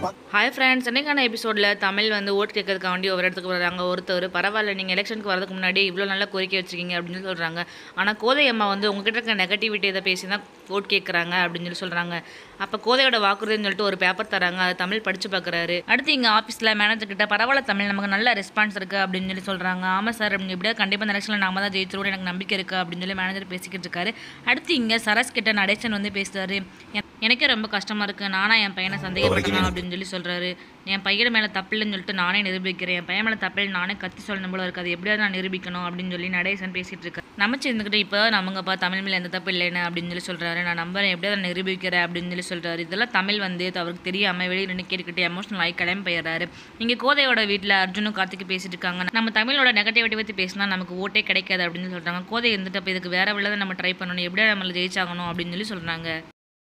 hi friends இன்னைக்கான எபிசோடில் தமிழ் வந்து ஓட்டு கேட்கறதுக்காண்டி ஒரு இடத்துக்கு வராங்க ஒருத்தர் பரவாயில்ல நீங்கள் எலெக்ஷனுக்கு வரதுக்கு முன்னாடி இவ்வளோ நல்ல கோரிக்கை வச்சிருக்கீங்க அப்படின்னு சொல்லி சொல்கிறாங்க ஆனால் கோதை அம்மா வந்து உங்ககிட்ட இருக்க நெகட்டிவிட்டி இதை பேசி தான் ஓட் கேட்குறாங்க அப்படின்னு சொல்லி சொல்கிறாங்க அப்போ கோதையோட வாக்குறுதின்னு சொல்லிட்டு ஒரு பேப்பர் தராங்க அதை தமிழ் படித்து பார்க்குறாரு அடுத்து இங்கே ஆஃபீஸில் மேனேஜர் கிட்ட பரவாயில்ல தமிழ் நமக்கு நல்ல ரெஸ்பான்ஸ் இருக்குது அப்படின்னு சொல்லி சொல்கிறாங்க ஆமாம் சார் அப்படின்னு இப்படியா கண்டிப்பாக இந்த எலெக்ஷனில் நாம தான் ஜெயிச்சிருவோம் எனக்கு நம்பிக்கை இருக்குது அப்படின்னு சொல்லி மேனேஜர் பேசிக்கிட்டு இருக்காரு அடுத்து இங்கே சரஸ் கிட்ட நடேசன் வந்து பேசுறாரு "என்- எனக்கே ரொம்ப கஷ்டமாக இருக்குது நானா என் பையனை சந்தேகப்பட்டேன் அப்படின்னு சொல்லி சொல்கிறாரு என் பையன் மேலே தப்பில்லைன்னு சொல்லிட்டு நானே நிரூபிக்கிறேன் என் பையன் மேலே தப்பில் நானே கத்தி சொல்லணும் போல இருக்குது அது எப்படியாவது நான் நிரூபிக்கணும் அப்படின்னு சொல்லி நடேசன் பேசிட்டு இருக்கேன் நமச்சு இருந்துக்கிட்டு இப்போ நமங்கப்பா தமிழ் மேலே எந்த தப்பு இல்லைன்னு அப்படின்னு சொல்லி சொல்கிறாரு நான் நம்புறேன் எப்படியாவது நான் நிரூபிக்கிறேன் அப்படின்னு சொல்லி சொல்கிறாரு இதெல்லாம் தமிழ் வந்து அவருக்கு தெரியாமல் வெளியில் நின்று கேட்டுக்கிட்டு எமோஷனல் ஆகி கிளம்பி போயிடுறாரு இங்கே கோதையோட வீட்டில் அர்ஜுனும் கார்த்திக் பேசிட்டு இருக்காங்க நம்ம தமிழோட நெகட்டிவிட்டி பற்றி பேசினா நமக்கு ஓட்டே கிடைக்காது அப்படின்னு சொல்கிறாங்க கோதை இருந்துட்டு அப்போ இதுக்கு வேற விழாத நம்ம ட்ரை பண்ணணும் எப்படியா நம்மளை ஜெயிச்சாகணும் அப்படின்னு சொல்லி சொல்கிறாங்க